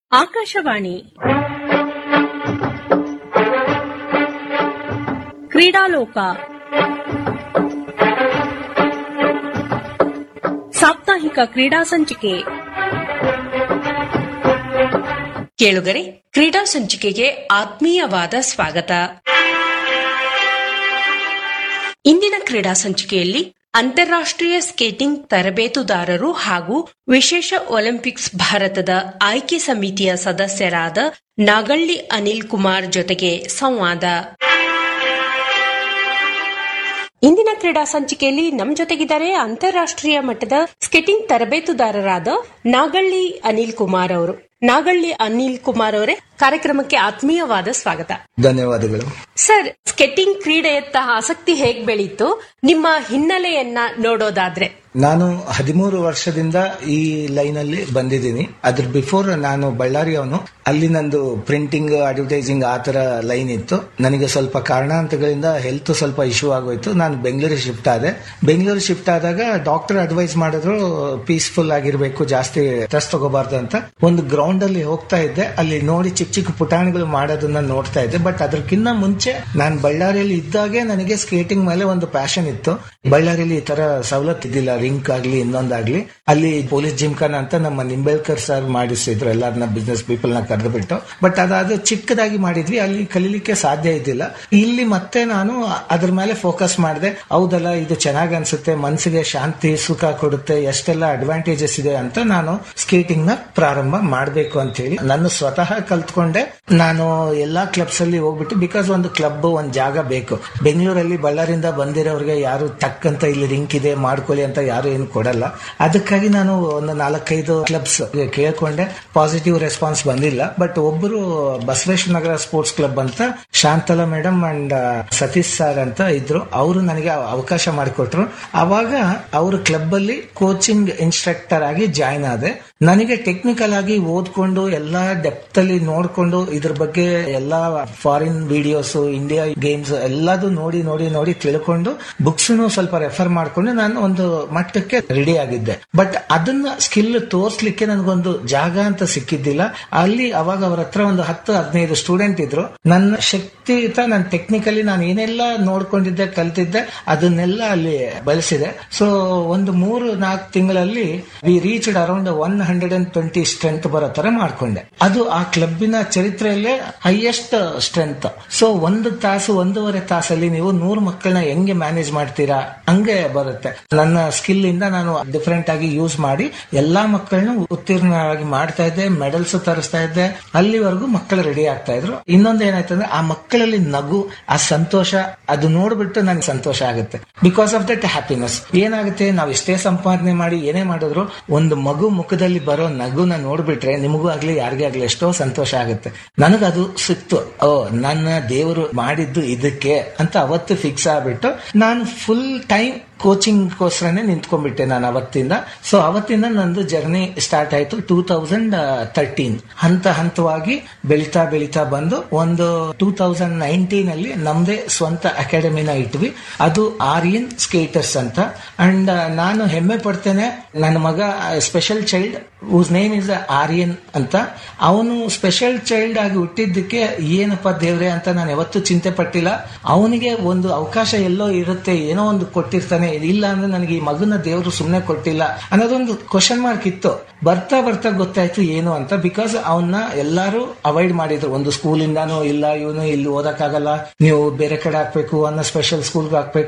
ಆಕಾಶವಾಣಿ ಕ್ರೀಡಾಲೋಕ ಸಾಪ್ತಾಹಿಕ ಕ್ರೀಡಾ ಸಂಚಿಕೆ ಕೇಳುಗರೆ ಕ್ರೀಡಾ ಸಂಚಿಕೆಗೆ ಆತ್ಮೀಯವಾದ ಸ್ವಾಗತ ಇಂದಿನ ಕ್ರೀಡಾ ಸಂಚಿಕೆಯಲ್ಲಿ ಅಂತಾರಾಷ್ಟ್ರೀಯ ಸ್ಕೇಟಿಂಗ್ ತರಬೇತುದಾರರು ಹಾಗೂ ವಿಶೇಷ ಒಲಿಂಪಿಕ್ಸ್ ಭಾರತದ ಆಯ್ಕೆ ಸಮಿತಿಯ ಸದಸ್ಯರಾದ ನಾಗಳ್ಳಿ ಅನಿಲ್ ಕುಮಾರ್ ಜೊತೆಗೆ ಸಂವಾದ ಇಂದಿನ ಕ್ರೀಡಾ ಸಂಚಿಕೆಯಲ್ಲಿ ನಮ್ಮ ಜೊತೆಗಿದ್ದಾರೆ ಅಂತಾರಾಷ್ಟ್ರೀಯ ಮಟ್ಟದ ಸ್ಕೇಟಿಂಗ್ ತರಬೇತುದಾರರಾದ ನಾಗಳ್ಳಿ ಅನಿಲ್ ಕುಮಾರ್ ಅವರು ನಾಗಳ್ಳಿ ಅನಿಲ್ ಕುಮಾರ್ ಅವರೇ ಕಾರ್ಯಕ್ರಮಕ್ಕೆ ಆತ್ಮೀಯವಾದ ಸ್ವಾಗತ ಧನ್ಯವಾದಗಳು ಸರ್ ಸ್ಕೇಟಿಂಗ್ ಕ್ರೀಡೆಯತ್ತ ಆಸಕ್ತಿ ಹೇಗ್ ಬೆಳೀತು ನಿಮ್ಮ ಹಿನ್ನೆಲೆಯನ್ನ ನೋಡೋದಾದ್ರೆ ನಾನು ಹದಿಮೂರು ವರ್ಷದಿಂದ ಈ ಲೈನ್ ಅಲ್ಲಿ ಬಂದಿದ್ದೀನಿ ಅದ್ರ ಬಿಫೋರ್ ನಾನು ಬಳ್ಳಾರಿ ಅವನು ಅಲ್ಲಿ ನಂದು ಪ್ರಿಂಟಿಂಗ್ ಅಡ್ವರ್ಟೈಸಿಂಗ್ ಆ ತರ ಲೈನ್ ಇತ್ತು ನನಗೆ ಸ್ವಲ್ಪ ಕಾರಣಾಂತರಗಳಿಂದ ಹೆಲ್ತ್ ಸ್ವಲ್ಪ ಇಶ್ಯೂ ಆಗೋಯ್ತು ನಾನು ಬೆಂಗಳೂರಿಗೆ ಶಿಫ್ಟ್ ಆದೆ ಬೆಂಗಳೂರು ಶಿಫ್ಟ್ ಆದಾಗ ಡಾಕ್ಟರ್ ಅಡ್ವೈಸ್ ಮಾಡಿದ್ರು ಪೀಸ್ಫುಲ್ ಆಗಿರ್ಬೇಕು ಜಾಸ್ತಿ ಸ್ಟ್ರೆಸ್ ತಗೋಬಾರ್ದು ಅಂತ ಒಂದು ಗ್ರೌಂಡ್ ಅಲ್ಲಿ ಹೋಗ್ತಾ ಇದ್ದೆ ಅಲ್ಲಿ ನೋಡಿ ಚಿಕ್ಕ ಚಿಕ್ಕ ಪುಟಾಣಿಗಳು ಮಾಡೋದನ್ನ ನೋಡ್ತಾ ಇದ್ದೆ ಬಟ್ ಅದಕ್ಕಿಂತ ಮುಂಚೆ ನಾನು ಬಳ್ಳಾರಿಯಲ್ಲಿ ಇದ್ದಾಗೆ ನನಗೆ ಸ್ಕೇಟಿಂಗ್ ಮೇಲೆ ಒಂದು ಪ್ಯಾಷನ್ ಇತ್ತು ಬಳ್ಳಾರಿಯಲ್ಲಿ ಈ ತರ ಸವಲತ್ತು ಇದ್ದಿಲ್ಲ ರಿಂಕ್ ಆಗ್ಲಿ ಇನ್ನೊಂದಾಗ್ಲಿ ಅಲ್ಲಿ ಪೊಲೀಸ್ ಜಿಮ್ಖಾನ ಅಂತ ನಮ್ಮ ನಿಂಬೇಳ್ಕರ್ ಸರ್ ಮಾಡಿಸಿದ್ರು ಎಲ್ಲರನ್ನ ಬಿಸ್ನೆಸ್ ಪೀಪಲ್ ನ ಕರೆದು ಬಿಟ್ಟು ಬಟ್ ಅದಾದ ಚಿಕ್ಕದಾಗಿ ಮಾಡಿದ್ವಿ ಅಲ್ಲಿ ಕಲೀಲಿಕ್ಕೆ ಸಾಧ್ಯ ಇದ್ದಿಲ್ಲ ಇಲ್ಲಿ ಮತ್ತೆ ನಾನು ಅದ್ರ ಮೇಲೆ ಫೋಕಸ್ ಮಾಡಿದೆ ಹೌದಲ್ಲ ಇದು ಚೆನ್ನಾಗ್ ಅನ್ಸುತ್ತೆ ಮನಸ್ಸಿಗೆ ಶಾಂತಿ ಸುಖ ಕೊಡುತ್ತೆ ಎಷ್ಟೆಲ್ಲ ಅಡ್ವಾಂಟೇಜಸ್ ಇದೆ ಅಂತ ನಾನು ಸ್ಕೇಟಿಂಗ್ ನ ಪ್ರಾರಂಭ ಮಾಡಬೇಕು ಅಂತ ಹೇಳಿ ನಾನು ಸ್ವತಃ ಕಲ್ತ್ಕೊಂಡೆ ನಾನು ಎಲ್ಲಾ ಕ್ಲಬ್ಸ್ ಅಲ್ಲಿ ಹೋಗ್ಬಿಟ್ಟು ಬಿಕಾಸ್ ಒಂದು ಕ್ಲಬ್ ಒಂದು ಜಾಗ ಬೇಕು ಬೆಂಗಳೂರಲ್ಲಿ ಬಳ್ಳಾರಿಂದ ಬಂದಿರೋರಿಗೆ ಯಾರು ಟಕ್ ಅಂತ ಇಲ್ಲಿ ರಿಂಕ್ ಇದೆ ಮಾಡ್ಕೊಳ್ಳಿ ಅಂತ ಯಾರು ಏನು ಕೊಡಲ್ಲ ಅದಕ್ಕಾಗಿ ನಾನು ಒಂದು ನಾಲ್ಕೈದು ಕ್ಲಬ್ಸ್ ಕೇಳ್ಕೊಂಡೆ ಪಾಸಿಟಿವ್ ರೆಸ್ಪಾನ್ಸ್ ಬಂದಿಲ್ಲ ಬಟ್ ಒಬ್ಬರು ಬಸವೇಶ್ವರ ನಗರ ಸ್ಪೋರ್ಟ್ಸ್ ಕ್ಲಬ್ ಅಂತ Shantala madam and Satish sir ಅಂತ ಇದ್ರು ಅವರು ನನಗೆ ಅವಕಾಶ ಮಾಡಿಕೊಟ್ರು ಅವಾಗ ಅವ್ರ ಕ್ಲಬ್ ಅಲ್ಲಿ ಕೋಚಿಂಗ್ ಇನ್ಸ್ಟ್ರಕ್ಟರ್ ಆಗಿ ಜಾಯ್ನ್ ಆದೆ ನನಗೆ ಟೆಕ್ನಿಕಲ್ ಆಗಿ ಓದ್ಕೊಂಡು ಎಲ್ಲಾ ಡೆಪ್ತ್ ಅಲ್ಲಿ ನೋಡ್ಕೊಂಡು ಇದ್ರ ಬಗ್ಗೆ ಎಲ್ಲಾ ಫಾರಿನ್ ವಿಡಿಯೋಸ್ ಇಂಡಿಯಾ ಗೇಮ್ಸ್ ಎಲ್ಲದೂ ನೋಡಿ ನೋಡಿ ನೋಡಿ ತಿಳ್ಕೊಂಡು ಬುಕ್ಸ್ ಸ್ವಲ್ಪ ರೆಫರ್ ಮಾಡ್ಕೊಂಡು ನಾನು ಒಂದು ಮಟ್ಟಕ್ಕೆ ರೆಡಿ ಆಗಿದ್ದೆ ಬಟ್ ಅದನ್ನ ಸ್ಕಿಲ್ ತೋರ್ಸ್ಲಿಕ್ಕೆ ನನಗೊಂದು ಜಾಗ ಅಂತ ಸಿಕ್ಕಿದ್ದಿಲ್ಲ ಅಲ್ಲಿ ಅವಾಗ ಅವ್ರ ಹತ್ರ ಒಂದು ಹತ್ತು ಹದಿನೈದು ಸ್ಟೂಡೆಂಟ್ ಇದ್ರು ನನ್ನ ಶಕ್ತಿಯುತ ನಾನು ಟೆಕ್ನಿಕಲಿ ನಾನು ಏನೆಲ್ಲ ನೋಡ್ಕೊಂಡಿದ್ದೆ ಕಲ್ತಿದ್ದೆ ಅದನ್ನೆಲ್ಲ ಅಲ್ಲಿ ಬಳಸಿದೆ ಸೊ ಒಂದು ಮೂರು ನಾಲ್ಕು ತಿಂಗಳಲ್ಲಿ we reached around one hundred and twenty strength ಬರೋ ತರ ಮಾಡ್ಕೊಂಡೆ ಅದು ಆ ಕ್ಲಬ್ಬಿನ ಚರಿತ್ರೆಯಲ್ಲೇ ಹೈಯೆಸ್ಟ್ ಸ್ಟ್ರೆಂತ್ ಸೊ ಒಂದು ತಾಸು ಒಂದೂವರೆ ತಾಸಲ್ಲಿ ನೀವು ನೂರು ಮಕ್ಕಳನ್ನ ಹೆಂಗೆ ಮ್ಯಾನೇಜ್ ಮಾಡ್ತೀರಾ ಹಂಗೆ ಬರುತ್ತೆ ನನ್ನ ಸ್ಕಿಲ್ ಇಂದ ನಾನು ಡಿಫರೆಂಟ್ ಆಗಿ ಯೂಸ್ ಮಾಡಿ ಎಲ್ಲಾ ಮಕ್ಕಳನ್ನು ಉತ್ತೀರ್ಣರಾಗಿ ಮಾಡ್ತಾ ಇದ್ದೆ ಮೆಡಲ್ಸ್ ತರಿಸ್ತಾ ಇದ್ದೆ ಅಲ್ಲಿವರೆಗೂ ಮಕ್ಕಳು ರೆಡಿ ಆಗ್ತಾ ಇದ್ರು ಇನ್ನೊಂದು ಏನಾಯ್ತು ಅಂದ್ರೆ ಆ ಮಕ್ಕಳಲ್ಲಿ ನಗು ಆ ಸಂತೋಷ ಅದು ನೋಡ್ಬಿಟ್ಟು ನನಗೆ ಸಂತೋಷ ಆಗುತ್ತೆ ಬಿಕಾಸ್ ಆಫ್ ದಟ್ ಹ್ಯಾಪಿನೆಸ್ ಏನಾಗುತ್ತೆ ನಾವು ಎಷ್ಟೇ ಸಂಪಾದನೆ ಮಾಡಿ ಏನೇ ಮಾಡಿದ್ರು ಒಂದು ಮಗು ಮುಖದಲ್ಲಿ ಬರೋ ನಗುನ ನೋಡ್ಬಿಟ್ರೆ ನಿಮಗೂ ಆಗ್ಲಿ ಯಾರಿಗೇ ಆಗ್ಲಿ ಎಷ್ಟೋ ಸಂತೋಷ ಆಗುತ್ತೆ ನನಗದು ಸಿಕ್ತು ಓ ನನ್ನ ದೇವರು ಮಾಡಿದ್ದು ಇದಕ್ಕೆ ಅಂತ ಅವತ್ತು ಫಿಕ್ಸ್ ಆಗ್ಬಿಟ್ಟು ನಾನು ಫುಲ್ ಟೈಮ್ ಕೋಚಿಂಗ್ ಗೋಸ್ಕರನೇ ನಿಂತ್ಕೊಂಡ್ಬಿಟ್ಟೆ ನಾನು ಅವತ್ತಿಂದ ಸೊ ಅವತ್ತಿಂದ ನಂದು ಜರ್ನಿ ಸ್ಟಾರ್ಟ್ ಆಯ್ತು ಟೂ ತೌಸಂಡ್ ತರ್ಟೀನ್ ಹಂತ ಹಂತವಾಗಿ ಬೆಳಿತಾ ಬೆಳಿತಾ ಬಂದು ಒಂದು ಟೂ ತೌಸಂಡ್ ನೈನ್ಟೀನ್ ಅಲ್ಲಿ ನಮ್ದೇ ಸ್ವಂತ ಅಕಾಡೆಮಿನ ಇಟ್ವಿ ಅದು ಆರ್ಯನ್ ಸ್ಕೇಟರ್ಸ್ ಅಂತ ಅಂಡ್ ನಾನು ಹೆಮ್ಮೆ ಪಡ್ತೇನೆ ನನ್ನ ಮಗ special child whose name is Aryan ಅಂತ ಅವನು ಸ್ಪೆಷಲ್ ಚೈಲ್ಡ್ ಆಗಿ ಹುಟ್ಟಿದ್ದಕ್ಕೆ ಏನಪ್ಪ ದೇವ್ರೆ ಅಂತ ನಾನು ಯಾವತ್ತೂ ಚಿಂತೆ ಪಟ್ಟಿಲ್ಲ ಅವನಿಗೆ ಒಂದು ಅವಕಾಶ ಎಲ್ಲೋ ಇರುತ್ತೆ ಏನೋ ಒಂದು ಕೊಟ್ಟಿರ್ತಾನೆ ಇಲ್ಲ ಅಂದ್ರೆ ನನಗೆ ಈ ಮಗನ ದೇವರು ಸುಮ್ಮನೆ ಕೊಟ್ಟಿಲ್ಲ ಅನ್ನೋದೊಂದು ಕ್ವಶನ್ ಮಾರ್ಕ್ ಇತ್ತು ಬರ್ತಾ ಬರ್ತಾ ಗೊತ್ತಾಯ್ತು ಏನು ಅಂತ ಬಿಕಾಸ್ ಅವನ್ನ ಎಲ್ಲಾರು ಅವಾಯ್ಡ್ ಮಾಡಿದ್ರು ಒಂದು ಸ್ಕೂಲಿಂದಾನು ಇಲ್ಲ ಇವನು ಇಲ್ಲಿ ಓದಕ್ಕಾಗಲ್ಲ ನೀವು ಬೇರೆ ಕಡೆ ಹಾಕ್ಬೇಕು ಅನ್ನೋ ಸ್ಪೆಷಲ್ ಸ್ಕೂಲ್ಗೆ ಹಾಕ್ಬೇಕು